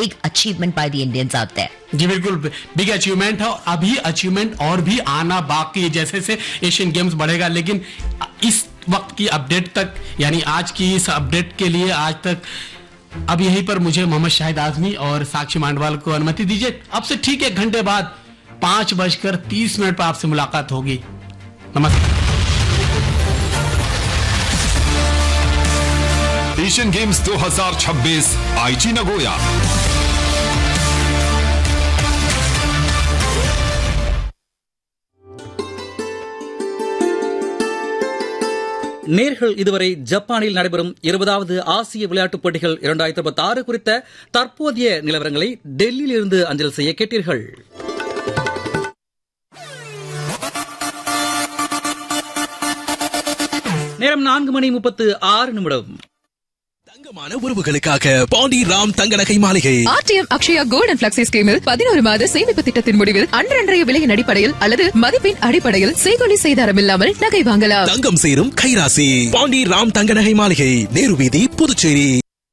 big achievement by the Indians out there. जी बिल्कुल big achievement है अभी अचीवमेंट और भी आना बाकी है जैसे से एशियन गेम्स बढ़ेगा लेकिन इस वक्त की अपडेट तक यानी आज की इस अपडेट के लिए आज तक अब यहीं पर मुझे मोहम्मद शाहिद आजमी और साक्षी मांडवाल को अनुमति दीजिए अब से ठीक एक घंटे बाद पांच बजकर तीस मिनट पर आपसे मुलाकात होगी नमस्कार एशियन गेम्स 2026 आईची नगोया நேர்கள் இதுவரை ஜப்பானில் நடைபெறும் இருபதாவது ஆசிய விளையாட்டுப் போட்டிகள் இரண்டாயிரத்தி இருபத்தி ஆறு குறித்த தற்போதைய நிலவரங்களை டெல்லியில் இருந்து அஞ்சல் செய்ய கேட்டீர்கள் நேரம் நான்கு மணி முப்பத்து ஆறு நிமிடம் தங்கமான உறவுகளுக்காக பாண்டி ராம் தங்க நகை மாளிகை RTM Akshaya gold and flexi ஸ்கீமில் பதினோரு மாத சேமிப்பு திட்டத்தின் முடிவில் அன்றன்றைய விலையின் அடிப்படையில் அல்லது மதிப்பின் அடிப்படையில் செய்கொலி செய்தாரம் இல்லாமல் நகை வாங்கலாம் தங்கம் சேரும் கைராசி பாண்டி ராம் தங்க நகை மாளிகை நேரு வீதி Puducherry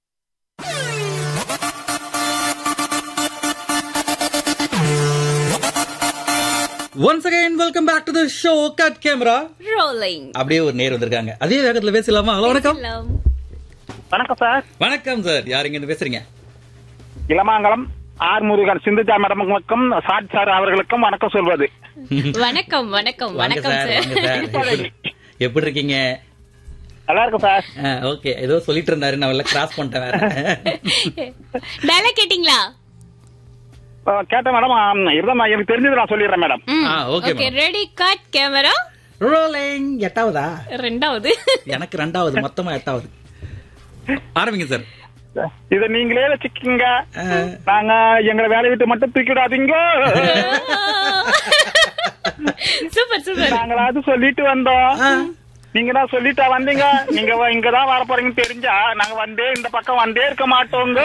once again welcome back to the show cut camera rolling அப்படியே ஒரு நேர் வந்திருக்காங்க அதே வேகத்துல பேசலாமா ஹலோ வணக்கம் வணக்கம் சார் வணக்கம் சார் யார் இங்க இருந்து பேசுறீங்க இளமாங்கலம் ஆர் முருகன் சிந்துஜா மேடமுக்கும் சாட் சார் அவர்களுக்கும் வணக்கம் சொல்வது வணக்கம் வணக்கம் வாங்க வணக்கம் சார் வாங்க சார் சார் எப்படி- எப்படி இருக்கீங்க நல்லா இருக்கும் சார் ஓகே ஏதோ சொல்லிட்டு இருந்தாரு நான் எல்லாம் கிராஸ் பண்ணிட்டேன் வேற டயலாக் கேட்டிங்களா அஹ் கேட்டேன் மேடம் ஆம், இருந்தா நான் எனக்கு தெரிஞ்சது நான் சொல்லிடுறேன் மேடம் ஆ, okay, okay ma'am. Ready cut camera rolling எட்டாவதா ரெண்டாவது எனக்கு ரெண்டாவது மொத்தமா எட்டாவது ஆரம்பிங்க சார் இத நீங்களே வச்சுக்கீங்க நாங்க எங்களை வேலையை விட்டு மட்டும் தூக்கிடாதீங்க சூப்பர் சூப்பர் நாங்களாவது சொல்லிட்டு வந்தோம் நீங்க தான் சொல்லிட்டா வந்தீங்க நீங்க வ- இங்கதான் வர போறீங்கன்னு தெரிஞ்சா நாங்க வந்தே இந்த பக்கம் வந்தே இருக்க மாட்டோங்க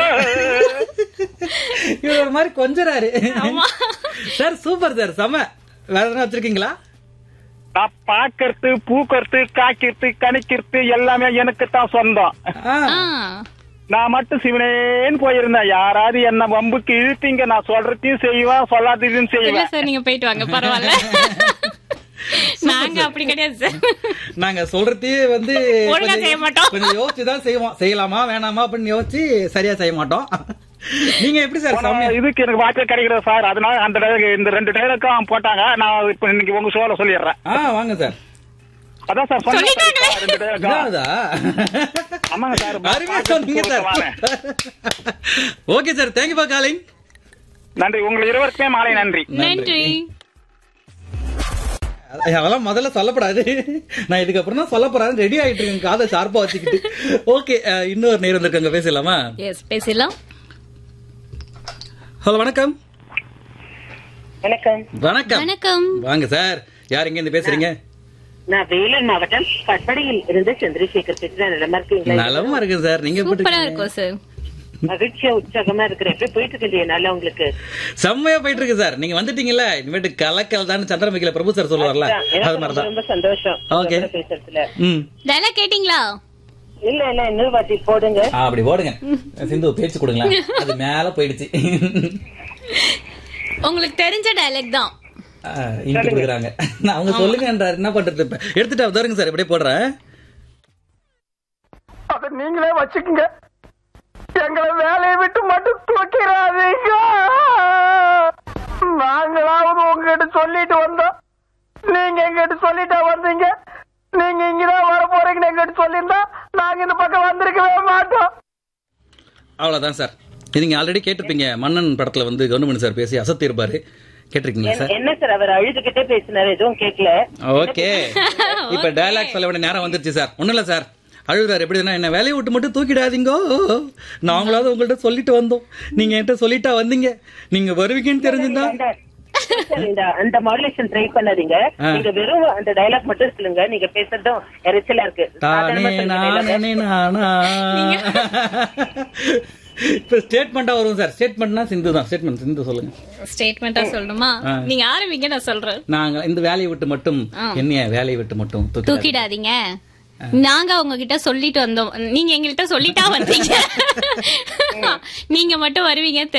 இவர் ஒரு மாதிரி கொஞ்சறாரு ஆமா. சார் சூப்பர் சார் செம வேற எதனா வச்சிருக்கீங்களா நான் பாக்கறது பூக்கறது காய்க்கிறது கணிக்கிறது எல்லாமே எனக்கு தான் சொந்தம் ஆ, ஆ நான் மட்டும் சிவனேன்னு போயிருந்தேன் யாராவது என்ன வம்புக்கு இழுத்தீங்க நான் சொல்றதையும் செய்வேன் சொல்லாததையும் இல்ல செய்வேன் சார் நீங்க போயிட்டு வாங்க பரவாயில்ல நாங்க அப்படி கிடையாது சார் நாங்க சொல்றதே வந்து ஒழுங்கா கொஞ்சம் செய்ய மாட்டோம். கொஞ்சம் யோசிச்சு தான் செய்வோம் செய்யலாமா வேணாமா அப்படின்னு யோசிச்சு சரியா செய்ய மாட்டோம் நீங்க எப்படி சார் போன செம்மையா- இதுக்கு எனக்கு வாய்ப்பு கிடைக்கிறது சார் அதனால அந்த dialogue இந்த ரெண்டு டைலாக்கும் போட்டாங்க நான் இப்ப இன்னைக்கு உங்க ஷோல சொல்லிடுறேன் ஆ வாங்க சார் அதான் சார் சொன்னேன் சொல்லிட்டாங்களே. சார், ரெண்டு dialogue. இதாவதா? ஆமாங்க சார் அருமையா சொன்னீங்க sir okay sir thank you for calling நன்றி உங்கள் இருவருக்குமே மாலை நன்றி நன்றி அதெல்லாம் முதல்ல சொல்லப்படாது நான் இதுக்கப்புறம் தான் சொல்ல போறேன் ரெடி ஆயிட்டு இருக்கேன் காதை ஷார்ப்பா வச்சுக்கிட்டு ஓகே இன்னொரு நேரம் வந்திருக்காங்க பேசலாமா எஸ் பேசலாம் ஹலோ வணக்கம் வணக்கம் வணக்கம் வணக்கம் வாங்க சார் யார் இங்க இருந்து பேசுறீங்க நான் வேலூர் மாவட்டம் பட்படியில் இருந்து சந்திரசேகர் பேசுறேன் நல்லா இருக்கீங்களா நலமா இருக்கு சார் நீங்க எப்படி சூப்பரா இருக்கீங்க? இருக்கும் சார் மகிழ்ச்சியா உற்சாகமா இருக்கிறேன் எப்படி போயிட்டு இருக்கு நல்லா உங்களுக்கு செம்மையா போயிட்டு இருக்கு சார் நீங்க வந்துட்டீங்களா இனிமேட்டு கலக்கல் தான் சந்திரமிக்கல பிரபு சார் சொல்லுவார்ல அதான், எனக்கு அது ரொம்ப மாதிரிதான் ரொம்ப சந்தோஷம் Okay. உங்களோட பேசுறதுல ம் டயலாக் கேட்டிங்களா இல்ல இல்ல இன்னொரு வாட்டி போடுங்க ஆ, அப்படி ஓடுங்க சிந்து பேச்சு கொடுங்களேன் அது மேல போயிடுச்சு உங்களுக்கு தெரிஞ்ச டயலாக் தான் ஆ, இங்க கொடுக்குறாங்க நான் அவங்க சொல்லுங்கன்றாரு என்ன பண்றது இப்ப எடுத்துட்டு வருங்க சார் இப்படியே போடுறேன் அதை நீங்களே வச்சுக்கோங்க எங்களை வேலையை விட்டு மட்டும் தூக்கிறாதீங்க நாங்களாவது உங்ககிட்ட சொல்லிட்டு வந்தோம் நீங்க எங்கிட்ட சொல்லிட்டா வந்தீங்க நீங்க இங்கதான் வர போறீங்கன்னு எங்கிட்ட சொல்லியிருந்தா நாங்க இந்த பக்கம் வந்திருக்கவே மாட்டோம் அவ்வளவுதான் சார் இது நீங்க ஆல்ரெடி கேட்டிருப்பீங்க மன்னன் படத்துல வந்து கவர்மெண்ட் சார் பேசி அசத்தி இருப்பாரு கேட்டிருக்கீங்களா சார் என்ன சார் அவர் அழுதுகிட்டே பேசினாரு எதுவும் கேட்கல ஓகே இப்ப டயலாக் சொல்ல வேண்டிய நேரம் வந்துருச்சு சார் ஒண்ணும் இல்ல சார் அழுகுறாரு எப்படின்னா என்ன வேலையை விட்டு மட்டும் தூக்கிடாதீங்கோ நாங்களாவது உங்கள்ட்ட சொல்லிட்டு வந்தோம் நீங்க என்கிட்ட சொல்லிட்டா வந்தீங்க நீங்க வருவீங்கன்னு தெரிஞ்சிருந்தா அந்த- சார், இந்த அந்த மாடுலேஷன் ட்ரை பண்ணாதீங்க ஆ. நீங்க வெறும் அந்த டயலாக் மட்டும் சொல்லுங்க நீங்க பேசுறதும் எரிச்சலா இருக்கு தானே சாதாரணமா சொல்லுங்க நானே நானா இப்ப ஸ்டேட்மெண்டா வரும் சார் ஸ்டேட்மெண்ட்னா சிந்து தான் ஸ்டேட்மெண்ட் சிந்து சொல்லுங்க ஸ்டேட்மெண்டா சொல்லணுமா ஆ. நீங்க ஆரம்பிங்க நான் சொல்றேன் நாங்க இந்த வேலையை விட்டு மட்டும் ஆ. என்னைய வேலையை விட்டு மட்டும் தூக்கிடாதீங்க. தூக்கிடாதீங்க நாங்க உங்ககிட்ட சொல்லிட்டு வந்தோம் நீங்க எங்ககிட்ட சொல்லிட்டா வந்தீங்க நீங்க மட்டும் வருவீங்க